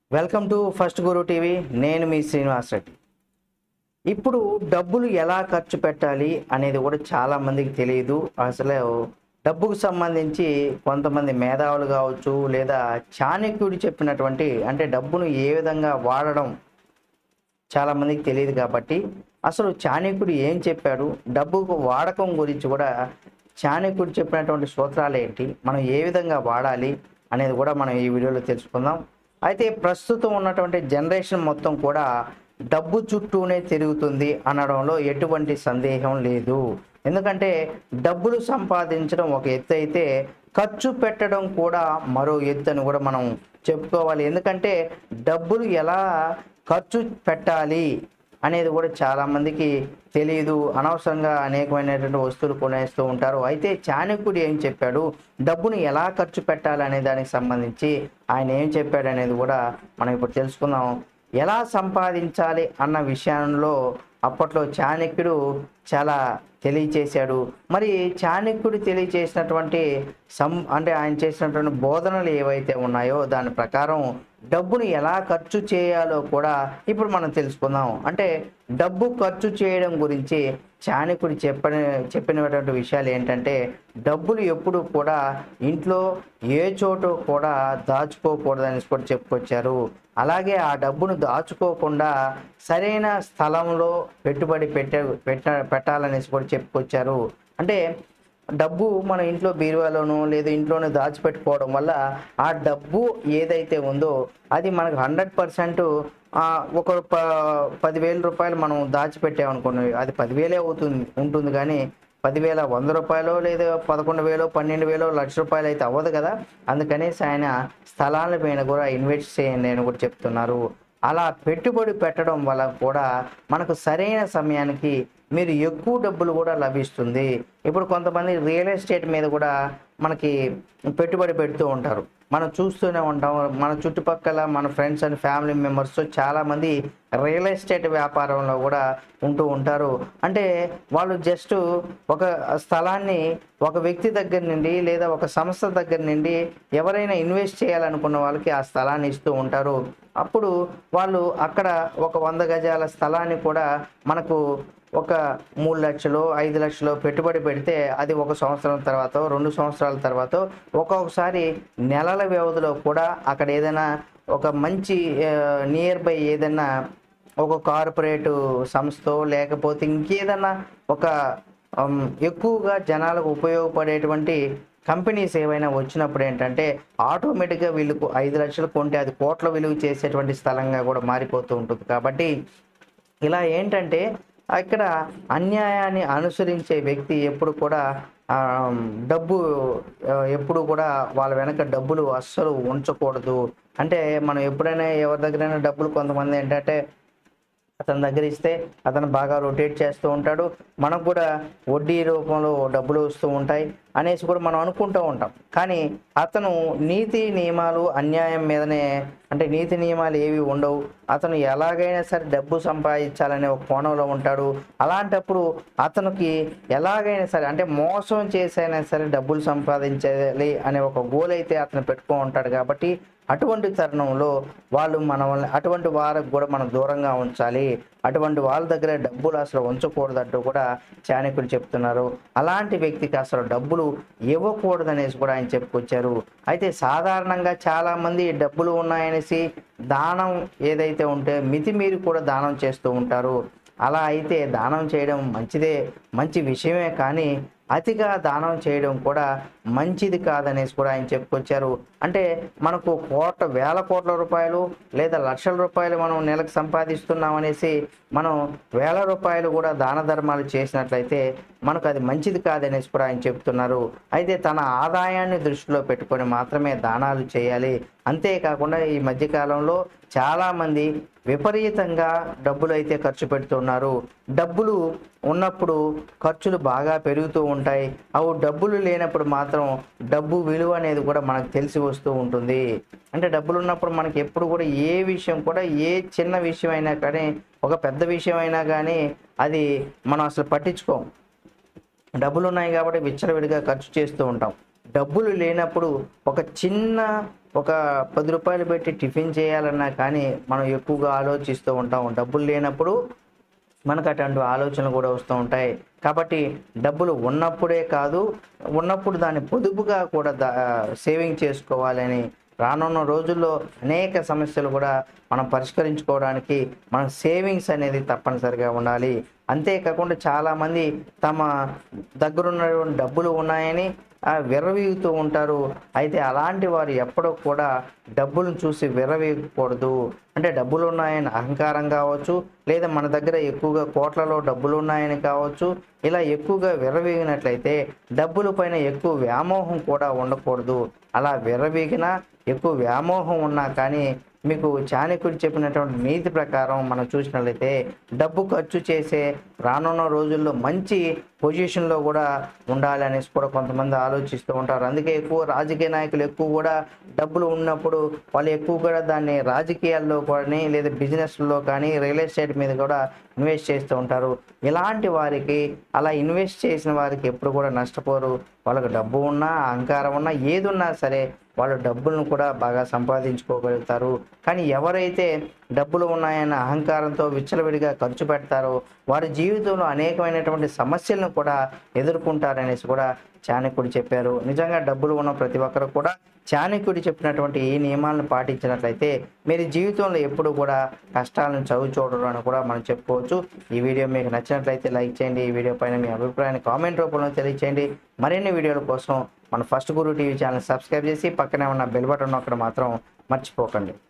welcome to first Guru TV నేను మీ శ్రీనివాస్ రెడ్డి ఇప్పుడు డబ్బులు ఎలా ఖర్చు పెట్టాలి అనేది కూడా చాలా మందికి తెలియదు అసలు డబ్బుకు సంబంధించి కొంతమంది మేధావులు కావచ్చు లేదా చాణక్యుడు చెప్పినటువంటి అంటే డబ్బును ఏ విధంగా వాడడం చాలా మందికి తెలియదు కాబట్టి అసలు చాణక్యుడు ఏం చెప్పాడు డబ్బుకు వాడకం గురించి కూడా చాణక్యుడు చెప్పినటువంటి సూత్రాలు ఏంటి మనం ఏ విధంగా వాడాలి అనేది కూడా మనం ఈ వీడియోలో తెలుసుకుందాం అయితే ప్రస్తుతం ఉన్నటువంటి జనరేషన్ మొత్తం కూడా డబ్బు చుట్టూనే తిరుగుతుంది అనడంలో ఎటువంటి సందేహం లేదు ఎందుకంటే డబ్బులు సంపాదించడం ఒక ఎత్తు అయితే ఖర్చు పెట్టడం కూడా మరో ఎత్తు అని కూడా మనం చెప్పుకోవాలి ఎందుకంటే డబ్బులు ఎలా ఖర్చు పెట్టాలి అనేది కూడా చాలా మందికి తెలియదు అనవసరంగా అనేకమైనటువంటి వస్తువులు కొనేస్తూ ఉంటారు అయితే చాణక్యుడు ఏం చెప్పాడు డబ్బును ఎలా ఖర్చు పెట్టాలి అనే దానికి సంబంధించి ఆయన ఏం చెప్పాడు అనేది కూడా మనం ఇప్పుడు తెలుసుకుందాం ఎలా సంపాదించాలి అన్న విషయంలో అప్పట్లో చాణక్యుడు చాలా తెలియచేశాడు మరి చాణక్యుడు తెలియచేసినటువంటి సం అంటే ఆయన చేసినటువంటి బోధనలు ఏవైతే ఉన్నాయో దాని ప్రకారం డబ్బును ఎలా ఖర్చు చేయాలో కూడా ఇప్పుడు మనం తెలుసుకుందాం అంటే డబ్బు ఖర్చు చేయడం గురించి చాణక్యుడు చెప్పిన చెప్పినటువంటి విషయాలు ఏంటంటే డబ్బులు ఎప్పుడు కూడా ఇంట్లో ఏ చోటు కూడా దాచుకోకూడదని కూడా చెప్పుకొచ్చారు అలాగే ఆ డబ్బును దాచుకోకుండా సరైన స్థలంలో పెట్టుబడి పెట్టే పెట్ట పెట్టాలనేసి కూడా చెప్పుకొచ్చారు అంటే డబ్బు మన ఇంట్లో బీరువాలోనూ లేదా ఇంట్లోనే దాచిపెట్టుకోవడం వల్ల ఆ డబ్బు ఏదైతే ఉందో అది మనకు హండ్రెడ్ పర్సెంట్ ఒక ప పదివేల రూపాయలు మనం దాచిపెట్టామనుకోండి అది పదివేలే అవుతుంది ఉంటుంది కానీ పదివేల వంద రూపాయలు లేదా పదకొండు వేలు పన్నెండు వేలు లక్ష రూపాయలు అయితే అవ్వదు కదా అందుకనేసి ఆయన స్థలాల పైన కూడా ఇన్వెస్ట్ చేయండి అని కూడా చెప్తున్నారు అలా పెట్టుబడి పెట్టడం వల్ల కూడా మనకు సరైన సమయానికి మీరు ఎక్కువ డబ్బులు కూడా లభిస్తుంది ఇప్పుడు కొంతమంది రియల్ ఎస్టేట్ మీద కూడా మనకి పెట్టుబడి పెడుతూ ఉంటారు మనం చూస్తూనే ఉంటాం మన చుట్టుపక్కల మన ఫ్రెండ్స్ అండ్ ఫ్యామిలీ మెంబర్స్ చాలామంది రియల్ ఎస్టేట్ వ్యాపారంలో కూడా ఉంటూ ఉంటారు అంటే వాళ్ళు జస్ట్ ఒక స్థలాన్ని ఒక వ్యక్తి దగ్గర నుండి లేదా ఒక సంస్థ దగ్గర నుండి ఎవరైనా ఇన్వెస్ట్ చేయాలనుకున్న వాళ్ళకి ఆ స్థలాన్ని ఇస్తూ ఉంటారు అప్పుడు వాళ్ళు అక్కడ ఒక వంద గజాల స్థలాన్ని కూడా మనకు ఒక మూడు లక్షలు ఐదు లక్షలు పెట్టుబడి పెడితే అది ఒక సంవత్సరం తర్వాత రెండు సంవత్సరాల తర్వాత ఒక్కొక్కసారి నెలల వ్యవధిలో కూడా అక్కడ ఏదైనా ఒక మంచి నియర్ బై ఏదైనా ఒక కార్పొరేటు సంస్థ లేకపోతే ఇంకేదన్నా ఒక ఉమ్, ఎక్కువగా జనాలకు ఉపయోగపడేటువంటి కంపెనీస్ ఏవైనా వచ్చినప్పుడు ఏంటంటే ఆటోమేటిక్గా వీళ్ళకు ఐదు లక్షలు కొంటే అది కోట్ల విలువ చేసేటువంటి స్థలంగా కూడా మారిపోతూ ఉంటుంది కాబట్టి ఇలా ఏంటంటే ఇక్కడ అన్యాయాన్ని అనుసరించే వ్యక్తి ఎప్పుడు కూడా ఆ, డబ్బు ఆ, ఎప్పుడు కూడా వాళ్ళ వెనక డబ్బులు అస్సలు ఉంచకూడదు అంటే మనం ఎప్పుడైనా ఎవరి దగ్గరైనా డబ్బులు కొంతమంది ఏంటంటే అతని దగ్గర ఇస్తే అతను బాగా రొటేట్ చేస్తూ ఉంటాడు మనకు కూడా వడ్డీ రూపంలో డబ్బులు వస్తూ ఉంటాయి అనేసి కూడా మనం అనుకుంటూ ఉంటాం కానీ అతను నీతి నియమాలు అన్యాయం మీదనే అంటే నీతి నియమాలు ఏవి ఉండవు అతను ఎలాగైనా సరే డబ్బు సంపాదించాలనే ఒక కోణంలో ఉంటాడు అలాంటప్పుడు అతనికి ఎలాగైనా సరే అంటే మోసం చేసైనా సరే డబ్బులు సంపాదించాలి అనే ఒక గోల్ అయితే అతను పెట్టుకో ఉంటాడు కాబట్టి అటువంటి తరుణంలో వాళ్ళు మనల్ని అటువంటి వారికి కూడా మనం దూరంగా ఉంచాలి అటువంటి వాళ్ళ దగ్గర డబ్బులు అసలు ఉంచకూడదంటూ కూడా చాణక్యుడు చెప్తున్నారు అలాంటి వ్యక్తికి అసలు డబ్బులు ఇవ్వకూడదనేసి కూడా ఆయన చెప్పుకొచ్చారు అయితే సాధారణంగా చాలా మంది డబ్బులు ఉన్నాయనేసి దానం ఏదైతే ఉంటే మితిమీరి కూడా దానం చేస్తూ ఉంటారు అలా అయితే దానం చేయడం మంచిదే మంచి విషయమే కానీ అతిగా దానం చేయడం కూడా మంచిది కాదనేసి కూడా ఆయన చెప్పుకొచ్చారు అంటే మనకు కోట్ల వేల కోట్ల రూపాయలు లేదా లక్షల రూపాయలు మనం నెలకు సంపాదిస్తున్నాం అనేసి మనం వేల రూపాయలు కూడా దాన ధర్మాలు చేసినట్లయితే మనకు అది మంచిది కాదనేసి కూడా ఆయన చెప్తున్నారు అయితే తన ఆదాయాన్ని దృష్టిలో పెట్టుకొని మాత్రమే దానాలు చేయాలి అంతేకాకుండా ఈ మధ్యకాలంలో చాలామంది విపరీతంగా డబ్బులు అయితే ఖర్చు పెడుతున్నారు డబ్బులు ఉన్నప్పుడు ఖర్చులు బాగా పెరుగుతూ ఉంటాయి అవి డబ్బులు లేనప్పుడు మాత్రం డబ్బు విలువ అనేది కూడా మనకు తెలిసి వస్తూ ఉంటుంది అంటే డబ్బులు ఉన్నప్పుడు మనకి ఎప్పుడు కూడా ఏ విషయం కూడా ఏ చిన్న విషయం అయినా కానీ ఒక పెద్ద విషయం అయినా కానీ అది మనం అసలు పట్టించుకోం డబ్బులు ఉన్నాయి కాబట్టి విచ్చలవిడిగా ఖర్చు చేస్తూ ఉంటాం డబ్బులు లేనప్పుడు ఒక చిన్న ఒక పది రూపాయలు పెట్టి టిఫిన్ చేయాలన్నా కానీ మనం ఎక్కువగా ఆలోచిస్తూ ఉంటాం డబ్బులు లేనప్పుడు మనకు అటువంటి ఆలోచనలు కూడా వస్తూ ఉంటాయి కాబట్టి డబ్బులు ఉన్నప్పుడే కాదు ఉన్నప్పుడు దాన్ని పొదుపుగా కూడా దా సేవింగ్ చేసుకోవాలని రానున్న రోజుల్లో అనేక సమస్యలు కూడా మనం పరిష్కరించుకోవడానికి మన సేవింగ్స్ అనేది తప్పనిసరిగా ఉండాలి అంతేకాకుండా చాలామంది తమ దగ్గరున్నటువంటి డబ్బులు ఉన్నాయని ఆ, విర్రవీగుతూ ఉంటారు అయితే అలాంటి వారు ఎప్పుడూ కూడా డబ్బులను చూసి విర్రవీగకూడదు అంటే డబ్బులు ఉన్నాయని అహంకారం కావచ్చు లేదా మన దగ్గర ఎక్కువగా కోట్లలో డబ్బులు ఉన్నాయని కావచ్చు ఇలా ఎక్కువగా విర్రవీగినట్లయితే డబ్బుల పైన ఎక్కువ వ్యామోహం కూడా ఉండకూడదు అలా విర్రవీగినా ఎక్కువ వ్యామోహం ఉన్నా కానీ మీకు చాణక్యుడు చెప్పినటువంటి నీతి ప్రకారం మనం చూసినట్లయితే డబ్బు ఖర్చు చేసే రానున్న రోజుల్లో మంచి పొజిషన్లో కూడా ఉండాలి అనేసి కూడా కొంతమంది ఆలోచిస్తూ ఉంటారు అందుకే ఎక్కువ రాజకీయ నాయకులు ఎక్కువ కూడా డబ్బులు ఉన్నప్పుడు వాళ్ళు ఎక్కువ కూడా దాన్ని రాజకీయాల్లో కానీ లేదా బిజినెస్లో కానీ రియల్ ఎస్టేట్ మీద కూడా ఇన్వెస్ట్ చేస్తూ ఉంటారు ఇలాంటి వారికి అలా ఇన్వెస్ట్ చేసిన వారికి ఎప్పుడు కూడా నష్టపోరు వాళ్ళకి డబ్బు ఉన్నా అహంకారం ఉన్నా ఏది ఉన్నా సరే వాళ్ళు డబ్బులను కూడా బాగా సంపాదించుకోగలుగుతారు కానీ ఎవరైతే డబ్బులు ఉన్నాయన్న అహంకారంతో విచ్చలవిడిగా ఖర్చు పెడతారో వారి జీవితంలో అనేకమైనటువంటి సమస్యలను కూడా ఎదుర్కొంటారనేసి కూడా చాణక్యుడు చెప్పారు నిజంగా డబ్బులు ఉన్న ప్రతి ఒక్కరు కూడా చాణక్యుడు చెప్పినటువంటి ఈ నియమాలను పాటించినట్లయితే మీరు జీవితంలో ఎప్పుడు కూడా కష్టాలను చదువు చూడరు అని కూడా మనం చెప్పుకోవచ్చు ఈ వీడియో మీకు నచ్చినట్లయితే లైక్ చేయండి ఈ వీడియో పైన మీ అభిప్రాయాన్ని కామెంట్ రూపంలో తెలియచేయండి మరిన్ని వీడియోల కోసం మన first Guru TV channel subscribe చేసి పక్కనే ఉన్న బెల్ బటన్ నొక్కడం మాత్రం మర్చిపోకండి